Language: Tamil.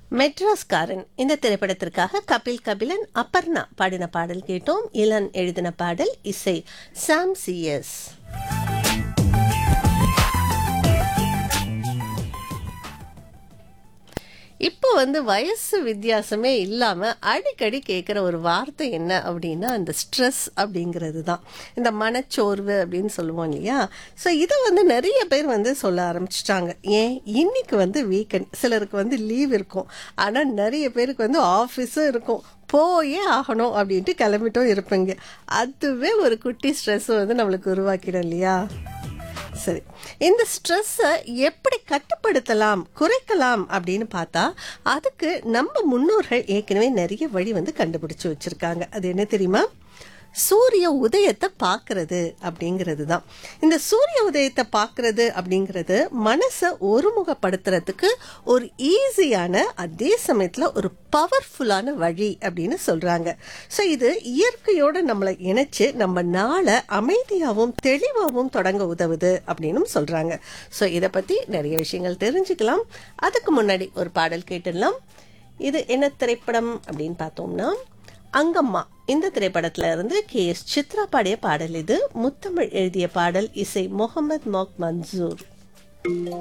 மெட்ராஸ்காரன் இந்த திரைப்படத்திற்காக கபில் கபிலன் அப்பர்ணா பாடின பாடல் கேட்டோம் இளன் எழுதின பாடல் இசை சாம் சிஎஸ் இப்போ வந்து வயசு வித்தியாசமே இல்லாமல் அடிக்கடி கேட்குற ஒரு வார்த்தை என்ன அப்படின்னா அந்த ஸ்ட்ரெஸ் அப்படிங்கிறது தான் இந்த மனச்சோர்வு அப்படின்னு சொல்லுவோம் இல்லையா ஸோ இதை வந்து நிறைய பேர் வந்து சொல்ல ஆரம்பிச்சிட்டாங்க ஏன் இன்னைக்கு வந்து வீக்கெண்ட் சிலருக்கு வந்து லீவ் இருக்கும் ஆனால் நிறைய பேருக்கு வந்து ஆஃபீஸும் இருக்கும் போயே ஆகணும் அப்படின்ட்டு கிளம்பிட்டும் இருப்பீங்க அதுவே ஒரு குட்டி ஸ்ட்ரெஸ் வந்து நம்மளுக்கு உருவாக்கிடும் இல்லையா சரி இந்த ஸ்ட்ரெஸ்ஸை எப்படி கட்டுப்படுத்தலாம் குறைக்கலாம் அப்படின்னு பார்த்தா அதுக்கு நம்ம முன்னோர்கள் ஏற்கனவே நிறைய வழி வந்து கண்டுபிடிச்சு வச்சிருக்காங்க அது என்ன தெரியுமா சூரிய உதயத்தை பார்க்கறது அப்படிங்கிறது தான் இந்த சூரிய உதயத்தை பார்க்கறது அப்படிங்கிறது மனசை ஒருமுகப்படுத்துறதுக்கு ஒரு ஈஸியான அதே சமயத்தில் ஒரு பவர்ஃபுல்லான வழி அப்படின்னு சொல்கிறாங்க ஸோ இது இயற்கையோடு நம்மளை இணைச்சு நம்ம நாளை அமைதியாகவும் தெளிவாகவும் தொடங்க உதவுது அப்படின்னு சொல்கிறாங்க ஸோ இதை பற்றி நிறைய விஷயங்கள் தெரிஞ்சுக்கலாம் அதுக்கு முன்னாடி ஒரு பாடல் கேட்டுடலாம் இது என்ன திரைப்படம் அப்படின்னு பார்த்தோம்னா அங்கம்மா இந்த திரைப்படத்துல இருந்து கே எஸ் சித்ரா பாடிய பாடல் இது முத்தமிழ் எழுதிய பாடல் இசை முகமது மோக் மன்சூர்